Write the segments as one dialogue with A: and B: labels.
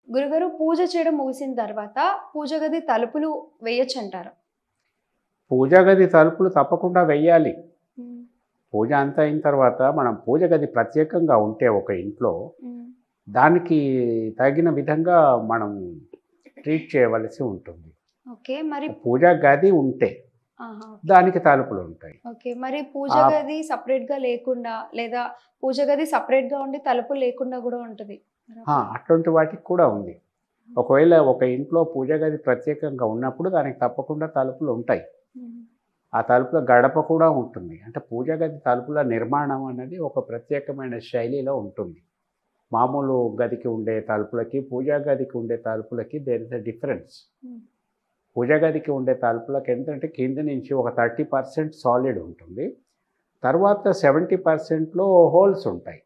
A: గురుగారు పూజ చేయడం ముగిసిన తర్వాత పూజ గది తలుపులు వేయొచ్చు అంటారు
B: పూజా గది తలుపులు తప్పకుండా వెయ్యాలి పూజ అంతా అయిన తర్వాత మనం పూజ గది ప్రత్యేకంగా ఉంటే ఒక ఇంట్లో దానికి తగిన విధంగా మనం ట్రీట్ చేయవలసి ఉంటుంది
A: ఓకే మరి
B: పూజా గది ఉంటే
A: ఆహా.
B: దానికి తలుపులు ఉంటాయి
A: ఓకే మరి పూజ
B: ఆ-
A: గది సపరేట్ గా లేకుండా లేదా పూజ గది సపరేట్ గా ఉండి తలుపు లేకుండా కూడా ఉంటది
B: ఆ, అటువంటి వాటికి కూడా ఉంది ఒకవేళ ఒక ఇంట్లో పూజ గది ప్రత్యేకంగా ఉన్నప్పుడు దానికి తప్పకుండా తలుపులు ఉంటాయి
A: ఉమ్.
B: ఆ తలుపుల గడప కూడా ఉంటుంది అంటే పూజ గది తలుపుల నిర్మాణం అనేది ఒక ప్రత్యేకమైన శైలిలో ఉంటుంది మామూలు గదికి ఉండే తలుపులకి పూజా గదికి ఉండే తలుపులకి there is a difference
A: Hmm.
B: పూజ గదికి ఉండే తలుపులకి ఏంటంటే కింద నుంచి ఒక థర్టీ పర్సెంట్ సాలిడ్ ఉంటుంది తర్వాత సెవెంటీ పర్సెంట్లో హోల్స్ ఉంటాయి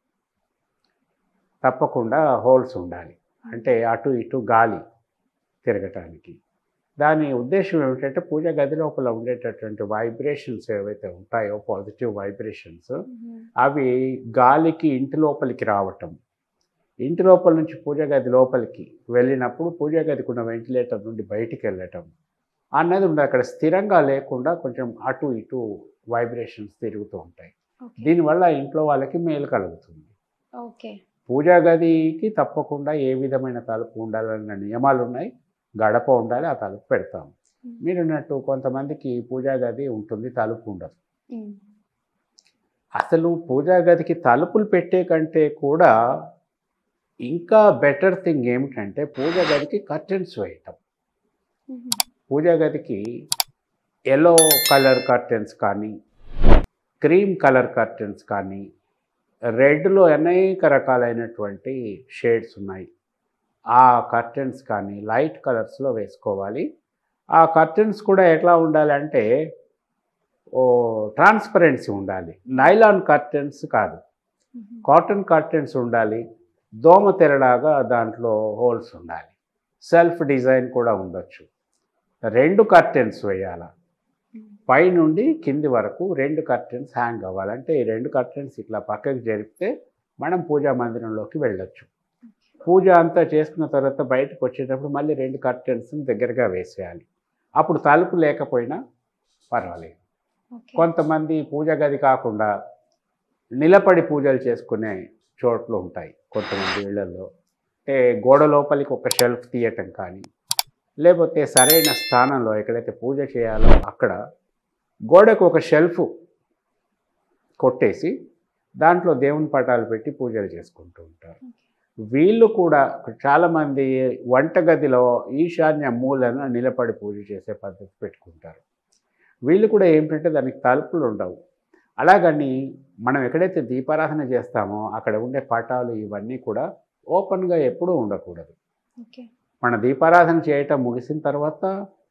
B: తప్పకుండా హోల్స్ ఉండాలి అంటే అటు ఇటు గాలి తిరగటానికి దాని ఉద్దేశం ఏమిటంటే పూజ గది లోపల ఉండేటటువంటి వైబ్రేషన్స్ ఏవైతే ఉంటాయో పాజిటివ్ వైబ్రేషన్స్
A: ఉమ్.
B: అవి గాలికి ఇంటి లోపలికి రావటం ఇంటి లోపల నుంచి పూజ గది లోపలికి వెళ్ళినప్పుడు పూజ గదికి ఉన్న వెంటిలేటర్ నుండి బయటికి వెళ్ళటం అన్నది ఉండదు అక్కడ స్థిరంగా లేకుండా కొంచెం అటు ఇటు వైబ్రేషన్స్ తిరుగుతూ ఉంటాయి
A: ఓకే.
B: దీనివల్ల ఇంట్లో వాళ్ళకి మేలు కలుగుతుంది
A: ఓకే
B: పూజా గదికి తప్పకుండా ఏ విధమైన తలుపు ఉండాలన్న నియమాలు ఉన్నాయి గడప ఉండాలి ఆ తలుపు పెడతాం
A: ఉమ్.
B: మీరున్నట్టు కొంతమందికి పూజా గది ఉంటుంది తలుపు ఉండదు
A: ఉమ్.
B: అసలు పూజా గదికి తలుపులు పెట్టే కంటే కూడా ఇంకా బెటర్ థింగ్ ఏమిటంటే పూజా గదికి కర్టెన్స్ వేయటం
A: ఉమ్.
B: పూజా గదికి ఎల్లో కలర్ కర్టెన్స్ కానీ క్రీమ్ కలర్ కర్టెన్స్ కానీ రెడ్లో అనేక రకాలైనటువంటి షేడ్స్ ఉన్నాయి ఆ కర్టెన్స్ కానీ లైట్ కలర్స్లో వేసుకోవాలి ఆ కర్టెన్స్ కూడా ఎట్లా ఉండాలంటే ఓ ట్రాన్స్పరెన్సీ ఉండాలి నైలాన్ కర్టెన్స్ కాదు
A: ఉమ్.
B: కాటన్ కర్టెన్స్ ఉండాలి దోమ తెరలాగా దాంట్లో హోల్స్ ఉండాలి సెల్ఫ్ డిజైన్ కూడా ఉండొచ్చు రెండు కర్టెన్స్ వేయాల
A: ఉమ్.
B: పైనుండి కింది వరకు రెండు కర్టెన్స్ హ్యాంగ్ అవ్వాలంటే ఈ రెండు కర్టెన్స్ ఇట్లా పక్కకి జరిపితే మనం పూజా మందిరంలోకి వెళ్ళొచ్చు పూజ అంతా చేసుకున్న తర్వాత బయటకు వచ్చేటప్పుడు మళ్ళీ రెండు కర్టెన్స్ దగ్గరగా వేసేయాలి అప్పుడు తలుపు లేకపోయినా పర్వాలేదు
A: ఓకే.
B: కొంతమంది పూజ గది కాకుండా నిలబడి పూజలు చేసుకునే చోట్లు ఉంటాయి కొంతమంది ఇళ్లలో అంటే గోడ లోపలికి ఒక షెల్ఫ్ తీయటం కానీ లేకపోతే సరైన స్థానంలో ఎక్కడైతే పూజ చేయాలో అక్కడ గోడకు ఒక షెల్ఫ్ కొట్టేసి దాంట్లో దేవుని పటాలు పెట్టి పూజలు చేసుకుంటూ ఉంటారు వీళ్ళు కూడా చాలామంది వంటగదిలో ఈశాన్య మూలన నిలబడి పూజ చేసే పద్ధతి పెట్టుకుంటారు వీళ్ళు కూడా ఏంటంటే దానికి తలుపులు ఉండవు అలాగని మనం ఎక్కడైతే దీపారాధన చేస్తామో అక్కడ ఉండే పటాలు ఇవన్నీ కూడా ఓపెన్గా ఎప్పుడూ ఉండకూడదు
A: ఓకే
B: మన దీపారాధన చేయటం ముగిసిన తర్వాత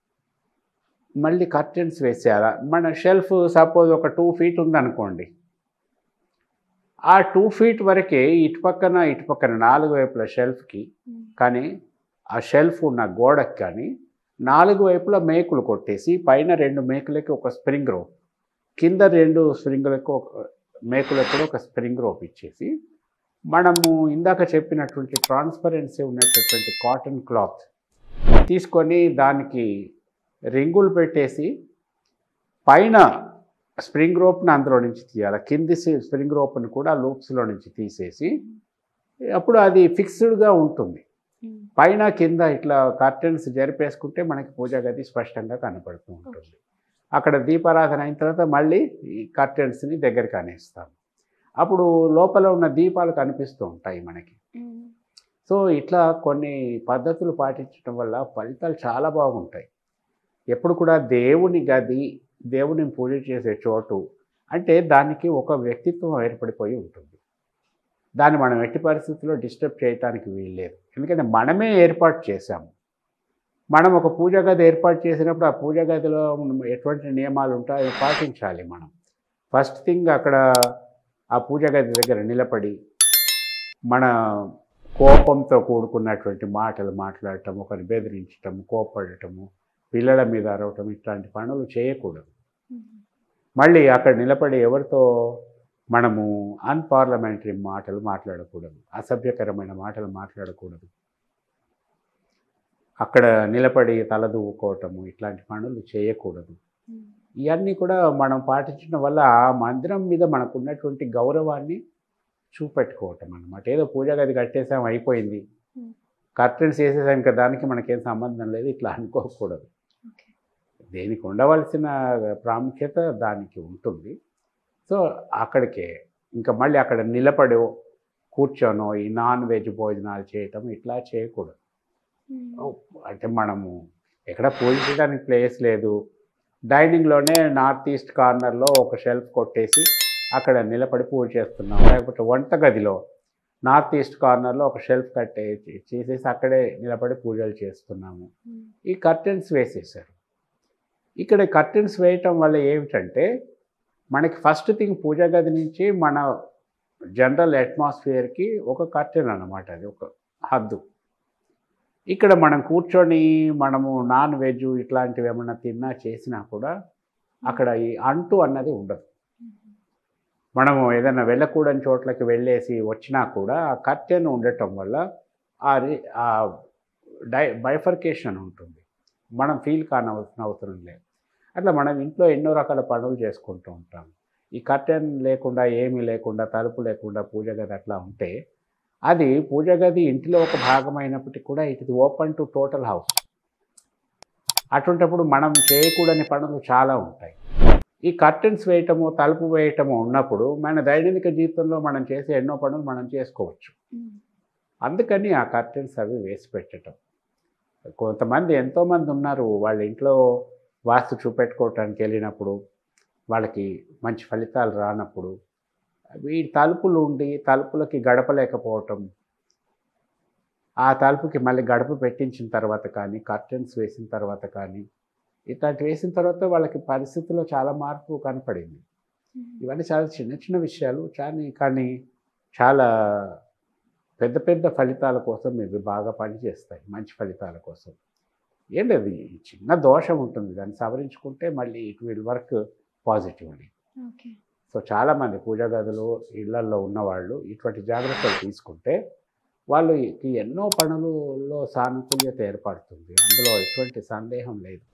B: మళ్ళీ కర్టెన్స్ వేసేయాల మన షెల్ఫ్ సపోజ్ ఒక టూ ఫీట్ ఉందనుకోండి ఆ టూ ఫీట్ వరకే ఇటు పక్కన ఇటు పక్కన నాలుగు వైపుల షెల్ఫ్కి
A: ఉమ్.
B: కానీ ఆ షెల్ఫ్ ఉన్న గోడకి కానీ నాలుగు వైపుల మేకులు కొట్టేసి పైన రెండు మేకులకి ఒక స్ప్రింగ్ రోప్ కింద రెండు స్ప్రింగులకు ఒక మేకులకు కూడా ఒక స్ప్రింగ్ రోప్ ఇచ్చేసి మనము ఇందాక చెప్పినటువంటి ట్రాన్స్పరెన్సీ ఉన్నటువంటి కాటన్ క్లాత్ తీసుకొని దానికి రింగులు పెట్టేసి పైన స్ప్రింగ్ రోప్ని అందులో నుంచి తీయాలి కింది స్ప్రింగ్ రోప్ని కూడా లూప్స్లో నుంచి తీసేసి అప్పుడు అది ఫిక్స్డ్గా ఉంటుంది
A: ఉమ్.
B: పైన కింద ఇట్లా కర్టెన్స్ జరిపేసుకుంటే మనకి పూజా గది స్పష్టంగా కనపడుతూ ఉంటుంది అక్కడ దీపారాధన అయిన తర్వాత మళ్ళీ ఈ కర్టెన్స్ని దగ్గరికి అనేస్తాం అప్పుడు లోపల ఉన్న దీపాలు కనిపిస్తూ ఉంటాయి మనకి
A: ఉమ్.
B: సో ఇట్లా కొన్ని పద్ధతులు పాటించడం వల్ల ఫలితాలు చాలా బాగుంటాయి ఎప్పుడు కూడా దేవుని గది దేవుని పూజ చేసే చోటు అంటే దానికి ఒక వ్యక్తిత్వం ఏర్పడిపోయి ఉంటుంది దాన్ని మనం ఎట్టి పరిస్థితుల్లో డిస్టర్బ్ చేయడానికి వీల్లేదు ఎందుకంటే మనమే ఏర్పాటు చేశాము మనం ఒక పూజ గది ఏర్పాటు చేసినప్పుడు ఆ పూజ గదిలో మనం ఎటువంటి నియమాలు ఉంటాయో అవి పాటించాలి మనం ఫస్ట్ థింగ్ అక్కడ ఆ పూజ గది దగ్గర నిలబడి మన కోపంతో కూడుకున్నటువంటి మాటలు మాట్లాడటం ఒకరిని బెదిరించటం కోపడటము పిల్లల మీద అరవటం ఇట్లాంటి పనులు చేయకూడదు
A: ఉమ్.
B: మళ్ళీ అక్కడ నిలబడి ఎవరితో మనము అన్పార్లమెంటరీ మాటలు మాట్లాడకూడదు అసభ్యకరమైన మాటలు మాట్లాడకూడదు అక్కడ నిలబడి తలదూవుకోవటము ఇట్లాంటి పనులు చేయకూడదు ఇవన్నీ కూడా మనం పాటించడం వల్ల ఆ మందిరం మీద మనకు ఉన్నటువంటి గౌరవాన్ని చూపెట్టుకోవటం అనమాట ఏదో పూజ గది కట్టేసాం అయిపోయింది
A: Hmm.
B: కర్టెన్స్ వేసేసాం ఇంకా దానికి మనకేం సంబంధం లేదు ఇట్లా అనుకోకూడదు
A: ఓకే
B: దేనికి ఉండవలసిన ప్రాముఖ్యత దానికి ఉంటుంది సో అక్కడికే ఇంకా మళ్ళీ అక్కడ నిలబడి కూర్చోనో ఈ నాన్ వెజ్ భోజనాలు చేయటం ఇట్లా చేయకూడదు అంటే మనము ఎక్కడ పూజ చేయడానికి ప్లేస్ లేదు డైనింగ్లోనే నార్త్ ఈస్ట్ కార్నర్లో ఒక షెల్ఫ్ కొట్టేసి అక్కడ నిలబడి పూజ చేస్తున్నాం లేకపోతే వంటగదిలో నార్త్ ఈస్ట్ కార్నర్లో ఒక షెల్ఫ్ కట్టేసి చేసేసి అక్కడే నిలబడి పూజలు చేస్తున్నాము ఈ కర్టెన్స్ వేసేసారు ఇక్కడ కర్టెన్స్ వేయటం వల్ల ఏమిటంటే మనకి ఫస్ట్ థింగ్ పూజా గది నుంచి మన జనరల్ అట్మాస్ఫియర్కి ఒక కర్టెన్ అన్నమాట అది ఒక హద్దు ఇక్కడ మనం కూర్చొని మనము నాన్ వెజ్ ఇట్లాంటివి ఏమన్నా తిన్నా చేసినా కూడా అక్కడ ఈ అంటు అన్నది ఉండదు మనము ఏదైనా వెళ్ళకూడని చోట్లకి వెళ్ళేసి వచ్చినా కూడా ఆ కర్టెన్ ఉండటం వల్ల ఆ రి- ఆ డై బైఫర్కేషన్ ఉంటుంది మనం ఫీల్ కానవలసిన అవసరం లేదు అట్లా మనం ఇంట్లో ఎన్నో రకాల పనులు చేసుకుంటూ ఉంటాం ఈ కర్టెన్ లేకుండా ఏమీ లేకుండా తలుపు లేకుండా పూజ గది అట్లా ఉంటే అది పూజ గది ఇంటిలో ఒక భాగం అయినప్పటికీ కూడా it is open to total house అటువంటప్పుడు మనం చేయకూడని పనులు చాలా ఉంటాయి ఈ కర్టెన్స్ వేయటము తలుపు వేయటము ఉన్నప్పుడు మన దైనందిక జీవితంలో మనం చేసే ఎన్నో పనులు మనం చేసుకోవచ్చు అందుకని ఆ కర్టెన్స్ అవి వేసి పెట్టడం కొంతమంది ఎంతోమంది ఉన్నారు వాళ్ళ ఇంట్లో వాస్తు చూపెట్టుకోవటానికి వెళ్ళినప్పుడు వాళ్ళకి మంచి ఫలితాలు రానప్పుడు ఈ తలుపులు ఉండి తలుపులకి గడప లేకపోవటం ఆ తలుపుకి మళ్ళీ గడప పెట్టించిన తర్వాత కానీ కర్టెన్స్ వేసిన తర్వాత కానీ ఇట్లాంటి వేసిన తర్వాత వాళ్ళకి పరిస్థితిలో చాలా మార్పు కనపడింది ఇవన్నీ చాలా చిన్న చిన్న విషయాలు కానీ కానీ చాలా పెద్ద పెద్ద ఫలితాల కోసం ఇవి బాగా పనిచేస్తాయి మంచి ఫలితాల కోసం ఏం లేదు ఈ చిన్న దోషం ఉంటుంది దాన్ని సవరించుకుంటే మళ్ళీ it will work positively
A: okay
B: so చాలామంది పూజా గదులు ఇళ్లల్లో ఉన్నవాళ్ళు ఇటువంటి జాగ్రత్తలు తీసుకుంటే వాళ్ళకి ఎన్నో పనులలో సానుకూల్యత ఏర్పడుతుంది అందులో ఎటువంటి సందేహం లేదు